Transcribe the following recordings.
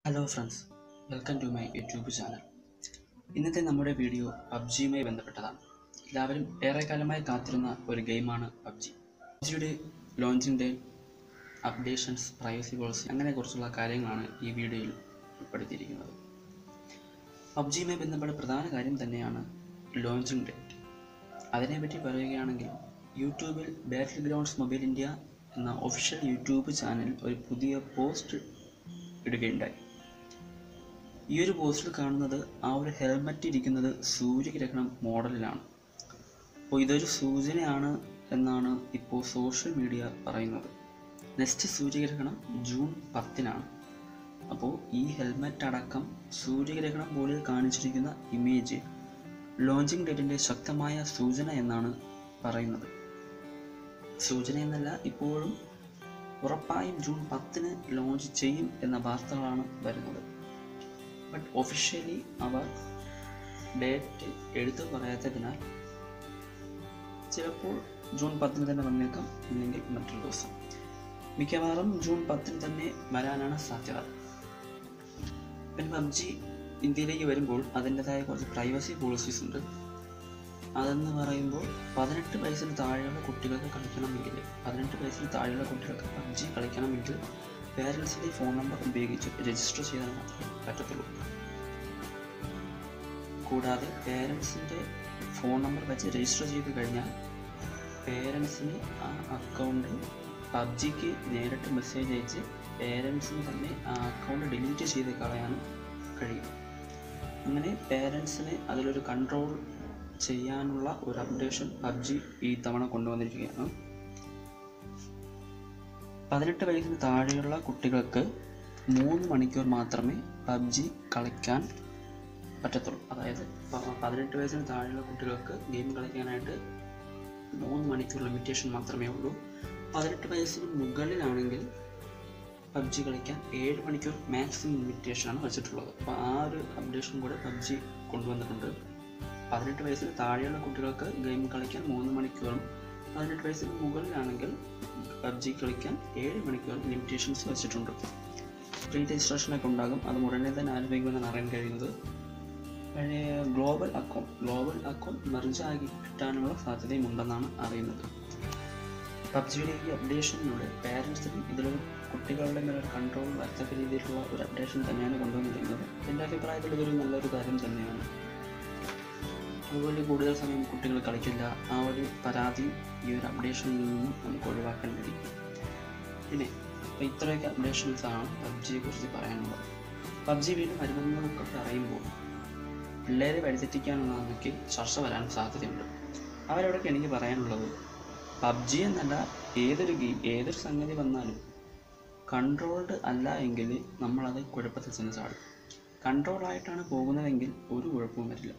hello friends welcome to my YouTube channel ഇന്നത്തെ നമ്മുടെ video പബ്ജിയുമായി ബന്ധപ്പെട്ടതാണ് എല്ലാവരും ഏറെക്കാലമായി കാത്തിരുന്ന ഒരു ഗെയിമാണ് പബ്ജി പബ്ജിയുടെ launching day updations privacy policy അങ്ങനെ കുറച്ചുള്ള കാര്യങ്ങളാണ് ഈ വീഡിയോയിൽ ഉൾപ്പെടുത്തിയിരിക്കുന്നത് പബ്ജിയുമായി ബന്ധപ്പെട്ട പ്രധാന കാര്യം തന്നെയാണ് ലോഞ്ചിങ് ഡേറ്റ് അതിനെപ്പറ്റി പറയുകയാണെങ്കിൽ യൂട്യൂബിൽ ബാറ്റിൽ ഗ്രൗണ്ട്സ് മൊബൈൽ ഇന്ത്യ എന്ന ഒഫീഷ്യൽ യൂട്യൂബ് ചാനൽ ഒരു പുതിയ പോസ്റ്റ് ഇടുകയുണ്ടായി ഈ ഒരു പോസ്റ്റിൽ കാണുന്നത് ആ ഒരു ഹെൽമറ്റ് ഇരിക്കുന്നത് സൂര്യഗ്രഹണം മോഡലിലാണ് അപ്പോൾ ഇതൊരു സൂചനയാണ് എന്നാണ് ഇപ്പോൾ സോഷ്യൽ മീഡിയ പറയുന്നത് നെക്സ്റ്റ് സൂര്യഗ്രഹണം ജൂൺ പത്തിനാണ് അപ്പോൾ ഈ ഹെൽമറ്റ് അടക്കം സൂര്യഗ്രഹണം പോലെ കാണിച്ചിരിക്കുന്ന ഇമേജ് ലോഞ്ചിങ് ഡേറ്റിൻ്റെ ശക്തമായ സൂചന എന്നാണ് പറയുന്നത് സൂചന എന്നല്ല ഇപ്പോഴും ഉറപ്പായും ജൂൺ പത്തിന് ലോഞ്ച് ചെയ്യും എന്ന വാർത്തകളാണ് വരുന്നത് ബട്ട് ഒഫീഷ്യലി അവർ ഡേറ്റ് എടുത്തു പറയാത്തതിനാൽ ചിലപ്പോൾ ജൂൺ പത്തിന് തന്നെ വന്നേക്കാം ഇല്ലെങ്കിൽ മറ്റൊരു ദിവസം മിക്കവാറും ജൂൺ പത്തിന് തന്നെ വരാനാണ് സാധ്യത പിന്നെ പബ്ജി ഇന്ത്യയിലേക്ക് വരുമ്പോൾ അതിൻ്റെതായ കുറച്ച് പ്രൈവസി പോളിസീസ് ഉണ്ട് അതെന്ന് പറയുമ്പോൾ പതിനെട്ട് വയസ്സിന് താഴെയുള്ള കുട്ടികൾക്ക് കളിക്കണമെങ്കിൽ പതിനെട്ട് വയസ്സിന് താഴെയുള്ള കുട്ടികൾക്ക് പബ്ജി കളിക്കണമെങ്കിൽ പേരൻസിൻ്റെ ഫോൺ നമ്പർ ഉപയോഗിച്ച് രജിസ്റ്റർ ചെയ്താൽ മാത്രമേ പറ്റത്തുള്ളൂ കൂടാതെ പേരൻസിൻ്റെ ഫോൺ നമ്പർ വെച്ച് രജിസ്റ്റർ ചെയ്ത് കഴിഞ്ഞാൽ പേരൻസിന് ആ അക്കൗണ്ട് പബ്ജിക്ക് നേരിട്ട് മെസ്സേജ് അയച്ച് പേരൻസിന് തന്നെ ആ അക്കൗണ്ട് ഡിലീറ്റ് ചെയ്ത് കളയാനും കഴിയും അങ്ങനെ പേരൻസിന് അതിലൊരു കൺട്രോൾ ചെയ്യാനുള്ള ഒരു അപ്ഡേഷൻ പബ്ജി ഈ തവണ കൊണ്ടുവന്നിരിക്കുകയാണ് പതിനെട്ട് വയസ്സിന് താഴെയുള്ള കുട്ടികൾക്ക് മൂന്ന് മണിക്കൂർ മാത്രമേ പബ്ജി കളിക്കാൻ പറ്റത്തുള്ളൂ അതായത് പ- പതിനെട്ട് വയസ്സിന് താഴെയുള്ള കുട്ടികൾക്ക് ഗെയിം കളിക്കാനായിട്ട് മൂന്ന് മണിക്കൂർ ലിമിറ്റേഷൻ മാത്രമേ ഉള്ളൂ പതിനെട്ട് വയസ്സിന് മുകളിലാണെങ്കിൽ പബ്ജി കളിക്കാൻ ഏഴ് മണിക്കൂർ മാക്സിമം ലിമിറ്റേഷനാണ് വെച്ചിട്ടുള്ളത് അപ്പോൾ ആ ഒരു അപ്ഡേഷൻ കൂടെ പബ്ജി കൊണ്ടുവന്നിട്ടുണ്ട് പതിനെട്ട് വയസ്സിന് താഴെയുള്ള കുട്ടികൾക്ക് ഗെയിം കളിക്കാൻ മൂന്ന് മണിക്കൂറും പതിനെട്ട് വയസ്സിന് മുകളിലാണെങ്കിൽ പബ്ജി കളിക്കാൻ ഏഴ് മണിക്കൂർ ലിമിറ്റേഷൻസ് വെച്ചിട്ടുണ്ട് പ്രീ രജിസ്ട്രേഷനൊക്കെ ഉണ്ടാകും അത് ഉടനെ തന്നെ ആരംഭിക്കുമെന്നാണ് അറിയാൻ കഴിയുന്നത് പഴയ global account global account merge ആക്കി കിട്ടാനുള്ള സാധ്യതയും ഉണ്ടെന്നാണ് അറിയുന്നത് പബ്ജിയുടെ ഈ അപ്ഡേഷനിലൂടെ പാരൻസിനും ഇതിലൊരു കുട്ടികളുടെ മേലൊരു കൺട്രോൾ വരത്തക്ക രീതിയിലുള്ള ഒരു അപ്ഡേഷൻ തന്നെയാണ് കൊണ്ടുവന്നിരിക്കുന്നത് എൻ്റെ അഭിപ്രായത്തിൽ ഇതൊരു നല്ലൊരു കാര്യം തന്നെയാണ് അതുപോലെ കൂടുതൽ സമയം കുട്ടികൾ കളിക്കില്ല ആ ഒരു പരാതി ഈ ഒരു അപ്ഡേഷനിൽ നിന്നും നമുക്ക് ഒഴിവാക്കാൻ കഴിയും പിന്നെ അപ്പോൾ ഇത്രയൊക്കെ അപ്ഡേഷൻസ് ആണ് പബ്ജിയെ കുറിച്ച് പറയാനുള്ളത് പബ്ജി വീണ്ടും വരുമെന്നൊക്കെ പറയുമ്പോൾ പിള്ളേരെ വഴിതെറ്റിക്കാനുള്ളതൊക്കെ ചർച്ച വരാൻ സാധ്യതയുണ്ട് അവരോടൊക്കെ എനിക്ക് പറയാനുള്ളത് പബ്ജി എന്നല്ല ഏതൊരു ഗെയിം ഏതൊരു സംഗതി വന്നാലും കൺട്രോൾഡ് അല്ല എങ്കിൽ നമ്മളത് കുഴപ്പത്തിൽ ചെന്ന് ചാടും കൺട്രോൾ ആയിട്ടാണ് പോകുന്നതെങ്കിൽ ഒരു കുഴപ്പവും വരില്ല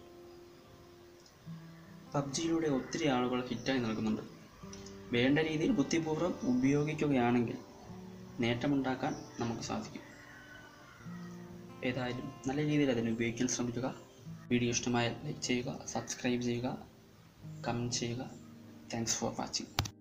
പബ്ജിയിലൂടെ ഒത്തിരി ആളുകൾ ഹിറ്റായി നൽകുന്നുണ്ട് വേണ്ട രീതിയിൽ ബുദ്ധിപൂർവ്വം ഉപയോഗിക്കുകയാണെങ്കിൽ നേട്ടമുണ്ടാക്കാൻ നമുക്ക് സാധിക്കും ഏതായാലും നല്ല രീതിയിൽ അതിനെ ഉപയോഗിക്കാൻ ശ്രമിക്കുക വീഡിയോ ഇഷ്ടമായാൽ ലൈക്ക് ചെയ്യുക സബ്സ്ക്രൈബ് ചെയ്യുക കമൻറ്റ് ചെയ്യുക താങ്ക്സ് ഫോർ വാച്ചിങ്